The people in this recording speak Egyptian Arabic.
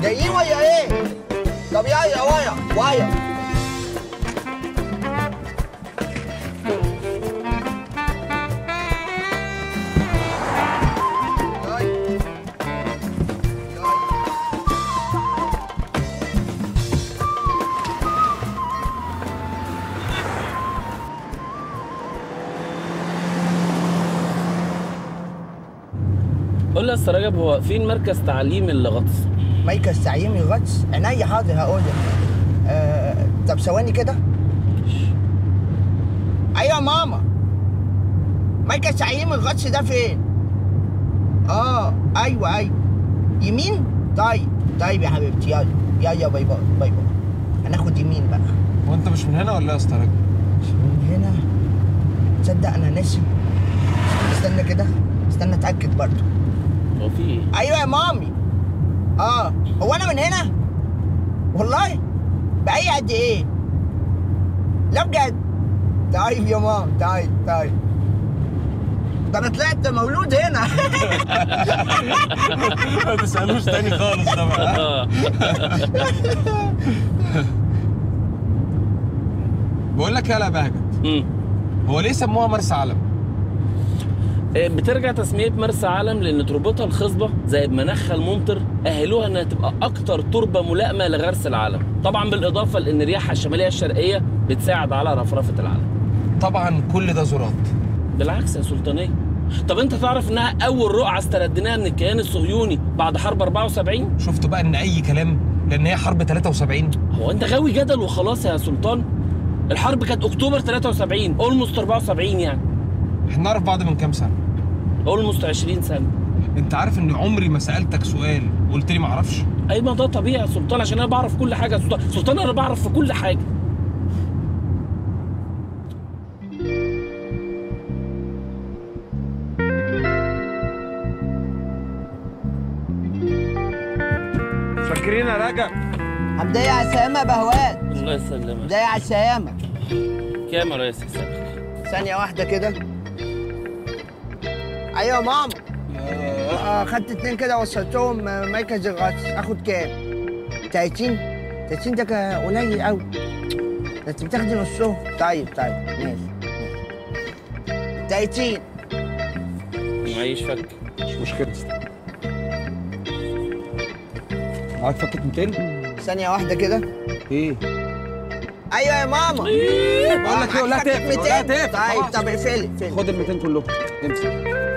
جايين ويا ايه؟ طب يلا ويا ويا قول لي يا استاذ رجب هو فين مركز تعليم الغطس؟ مركز تعليمي غطس عينيا حاضر هقول لك آه طب ثواني كده ايوه يا ماما مركز تعليمي الغطس ده فين؟ اه ايوه ايوه يمين؟ طيب طيب يا حبيبتي يلا يلا باي باي باي باي هناخد يمين بقى هو انت مش من هنا ولا يا اسطى راجل؟ من هنا تصدق انا ناسي استنى كده استنى اتاكد برضه هو في ايه؟ ايوه يا مامي اه هو انا من هنا والله بقى قد ايه لا بجد طيب يا مام طيب طيب ده انا طلعت مولود هنا ما تسالوش تاني خالص ده بقى اه بقول لك يا بهجت مم. هو ليه سموها مرسى علم؟ آه، بترجع تسمية مرسى علم لأن تربتها الخصبة زائد مناخها الممطر أهلوها إنها تبقى أكتر تربة ملائمة لغرس العلم طبعا بالإضافة لأن رياحها الشمالية الشرقية بتساعد على رفرفة العلم طبعا كل ده زرات بالعكس يا سلطانية طب انت تعرف انها اول رقعه استردناها من الكيان الصهيوني بعد حرب 74 شفتوا بقى ان اي كلام لان هي حرب 73 هو انت غاوي جدل وخلاص يا سلطان الحرب كانت اكتوبر 73 اولموست 74 يعني احنا نعرف بعض من كام سنه اولموست 20 سنه انت عارف ان عمري ما سالتك سؤال وقلت لي ما اعرفش اي ما ده طبيعي يا سلطان عشان انا بعرف كل حاجه يا سلطان سلطان انا بعرف في كل حاجه فاكرين يا رجب هبداية على السلامة يا بهوات الله يسلمك بداية على السلامة كام يا ريس يسلمك ثانية واحدة كده أيوة يا ماما آه خدت اتنين كده وصلتهم آه، مركز الغطس آخد كام؟ 30 30 ده كان قليل أوي ده أنت بتاخدي نصهم طيب طيب ماشي 30 معيش فك مش مشكلة معاك فكة 200 ثانية واحدة كده ايه أيوة يا ماما بقول لك ايه قول لها معاك فكة تقفل قول لها 200 تقفل طيب خلاص. طب اقفلي اقفلي خد ال 200 كلهم امسك